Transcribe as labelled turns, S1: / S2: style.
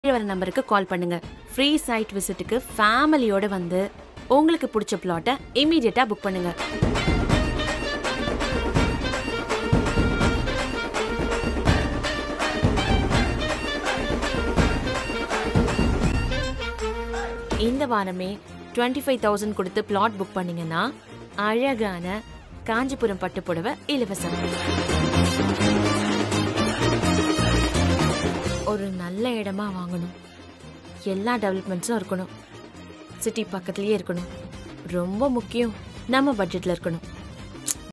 S1: கீழே வர நம்பருக்கு கால் பண்ணுங்க ஃப்ரீ சைட் விசிட்டுக்கு ஃபேமிலியோட வந்து உங்களுக்கு பிடிச்ச பிளாட்டை இமீடியட்டா புக் பண்ணுங்க இந்த வாரமே டுவெண்ட்டி ஃபைவ் தௌசண்ட் கொடுத்து பிளாட் புக் பண்ணீங்கன்னா அழகான காஞ்சிபுரம் பட்டு புடவை இலவசம் ஒரு நல்ல இடமா வாங்கணும் எல்லா டெவலப்மெண்ட்ஸும் இருக்கணும் சிட்டி பக்கத்துலயே இருக்கணும் ரொம்ப முக்கியம் நம்ம பட்ஜெட்ல இருக்கணும்